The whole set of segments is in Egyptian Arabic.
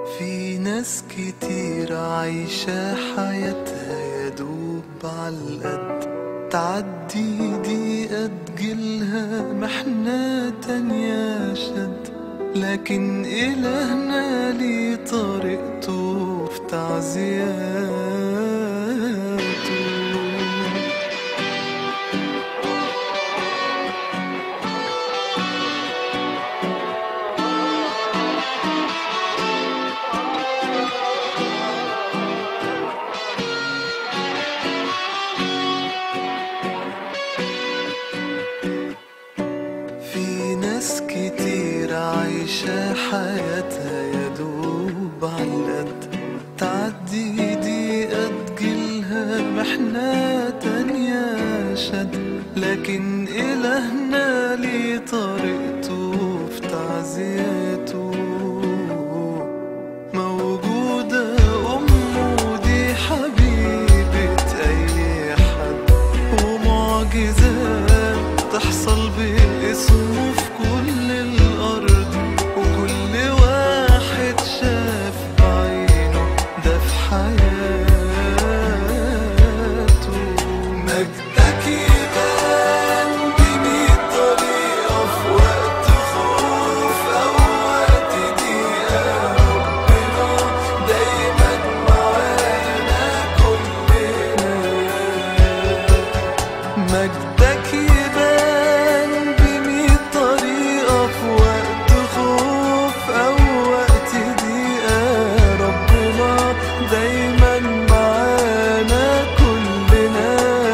في ناس كتير عايشة حياتها يدوب عالقد تعدي دقيقة تجيلها محنة تانية شد لكن إلهنا ليه طريقته في تعزياته في ناس كتير عايشة حياتها يدوب عالقد تعدي دقيقة تجيلها محنة تانية شد لكن إلهنا ليه طريقته في تعزيته موجودة أمه دي حبيبة أي حد ومعجزات تحصل باسمه في كل الأرض وكل واحد شاف بعينه ده في حياته مجدك يبان بمية طريقة في وقت خوف أو وقت ضيقة ربنا دايما معانا كلنا مجدك يبان بمية طريقة في وقت خوف أو وقت ضيقة ربنا دايما معانا كلنا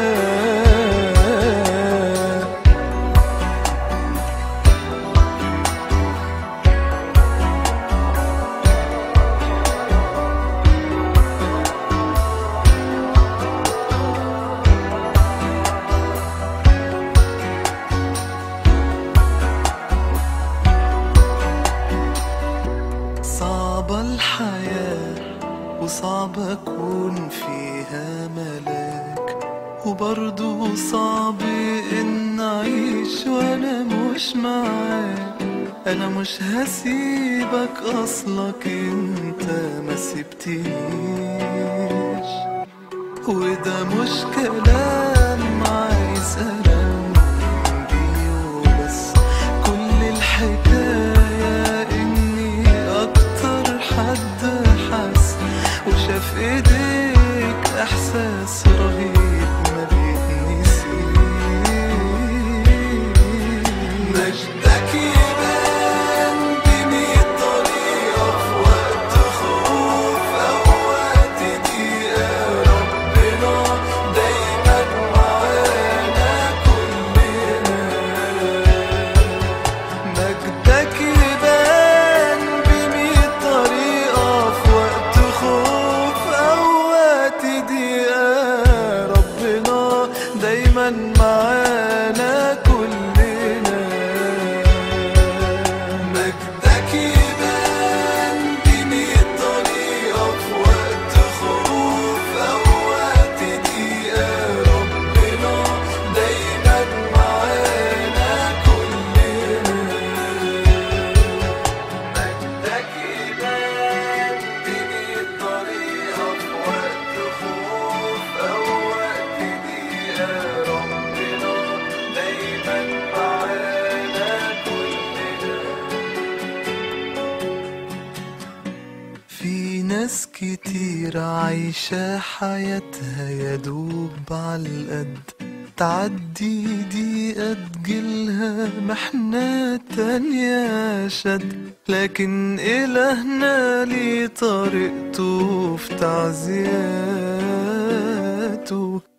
صعبة الحياة وصعب أكون فيها ملاك وبرضه صعب إن أعيش وأنا مش معاك أنا مش هسيبك أصلك أنت ما سبتنيش وده مش كلام عايز ألم بيه وبس كل الحكاية إني أكتر حد حس وشاف إيديك إحساس رهيب ما بيتنسيش مجدك يبان بمية طريقة في وقت خوف أو وقت ضيقة ربنا دايما معانا كلنا مجدك يبان بمية طريقة في وقت خوف أو وقت ضيقة ربنا دايما معانا كلنا مجدك يبان بمية طريقة في وقت خوف أو وقت ضيقة ربنا دايما معانا كلنا مجدك يبان بمية طريقة في وقت خوف أو وقت ضيقة ربنا دايما معانا كلنا في ناس كتير عايشة حياتها يدوب عالقد تعدي دقيقة تجيلها محنة تانية شد لكن إلهنا ليه طريقته في تعزياته